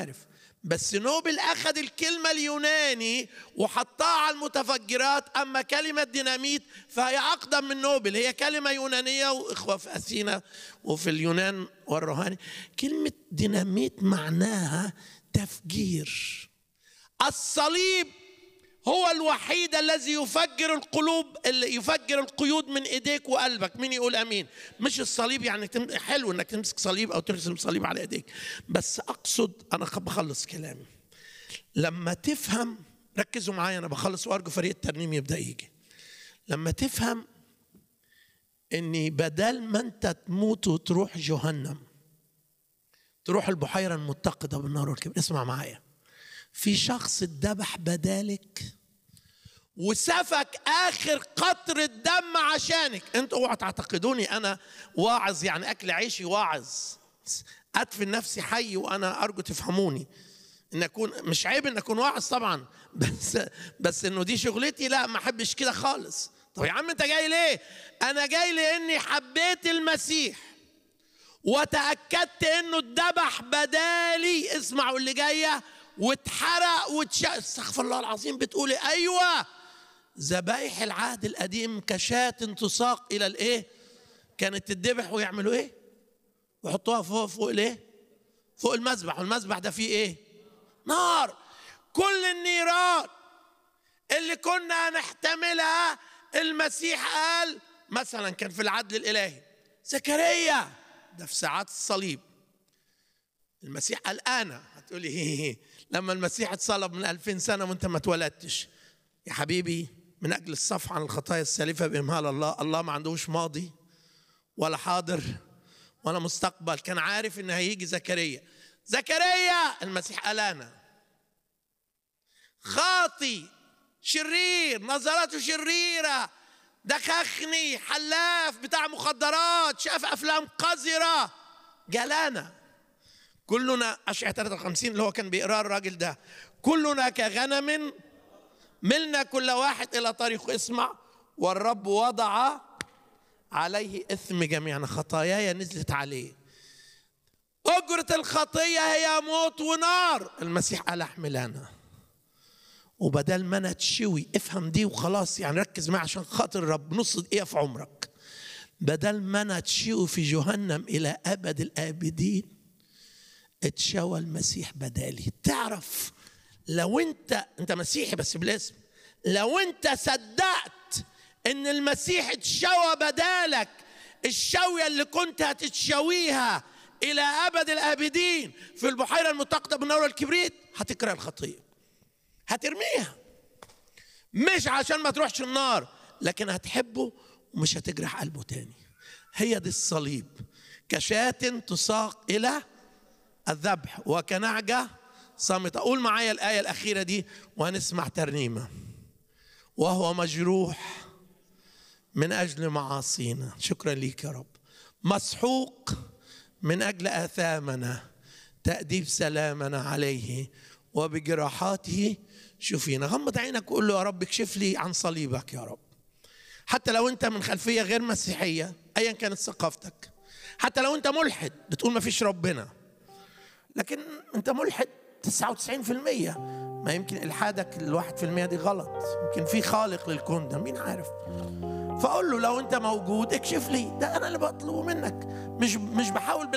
عارف بس نوبل اخذ الكلمه اليوناني وحطها على المتفجرات اما كلمه ديناميت فهي اقدم من نوبل هي كلمه يونانيه واخوه في اثينا وفي اليونان والرهاني كلمه ديناميت معناها تفجير الصليب هو الوحيد الذي يفجر القلوب اللي يفجر القيود من ايديك وقلبك مين يقول امين مش الصليب يعني تم... حلو انك تمسك صليب او ترسم صليب على ايديك بس اقصد انا بخلص كلامي لما تفهم ركزوا معايا انا بخلص وارجو فريق الترنيم يبدا يجي لما تفهم اني بدل ما انت تموت وتروح جهنم تروح البحيره المتقده بالنار والكبر اسمع معايا في شخص اتذبح بدالك وسفك اخر قطرة دم عشانك انتوا اوعوا تعتقدوني انا واعظ يعني اكل عيشي واعظ ادفن نفسي حي وانا ارجو تفهموني ان اكون مش عيب ان اكون واعظ طبعا بس بس انه دي شغلتي لا ما احبش كده خالص طب يا عم انت جاي ليه انا جاي لاني حبيت المسيح وتاكدت انه اتذبح بدالي اسمعوا اللي جايه واتحرق واتشق استغفر الله العظيم بتقولي ايوه ذبائح العهد القديم كشاة تساق الى الايه كانت تتذبح ويعملوا ايه ويحطوها فوق فوق الايه فوق المذبح والمذبح ده فيه ايه نار كل النيران اللي كنا نحتملها المسيح قال مثلا كان في العدل الالهي زكريا ده في ساعات الصليب المسيح قال انا هتقولي هي هي لما المسيح اتصلب من ألفين سنة وانت ما اتولدتش يا حبيبي من أجل الصفح عن الخطايا السالفة بإمهال الله الله ما عندوش ماضي ولا حاضر ولا مستقبل كان عارف ان هيجي زكريا زكريا المسيح قال انا خاطي شرير نظراته شريرة دخخني حلاف بتاع مخدرات شاف أفلام قذرة جلانا كلنا أشعة 53 اللي هو كان بيقراه الراجل ده كلنا كغنم ملنا كل واحد إلى طريقه اسمع والرب وضع عليه إثم جميعنا خطاياي نزلت عليه أجرة الخطية هي موت ونار المسيح قال أحمل أنا وبدل ما أنا تشوي افهم دي وخلاص يعني ركز معي عشان خاطر الرب نص دقيقة في عمرك بدل ما أنا تشوي في جهنم إلى أبد الآبدين اتشوى المسيح بدالي تعرف لو انت انت مسيحي بس بالاسم لو انت صدقت ان المسيح اتشوى بدالك الشوية اللي كنت هتتشويها الى ابد الابدين في البحيره المتقده بالنار والكبريت هتكره الخطيه هترميها مش عشان ما تروحش النار لكن هتحبه ومش هتجرح قلبه تاني هي دي الصليب كشاة تساق الى الذبح وكنعجة صامتة قول معايا الآية الأخيرة دي وهنسمع ترنيمة وهو مجروح من أجل معاصينا شكرا ليك يا رب مسحوق من أجل آثامنا تأديب سلامنا عليه وبجراحاته شفينا غمض عينك وقول له يا رب اكشف لي عن صليبك يا رب حتى لو انت من خلفية غير مسيحية ايا كانت ثقافتك حتى لو انت ملحد بتقول ما فيش ربنا لكن انت ملحد 99% ما يمكن الحادك الواحد في المية دي غلط يمكن في خالق للكون ده مين عارف فاقول له لو انت موجود اكشف لي ده انا اللي بطلبه منك مش مش بحاول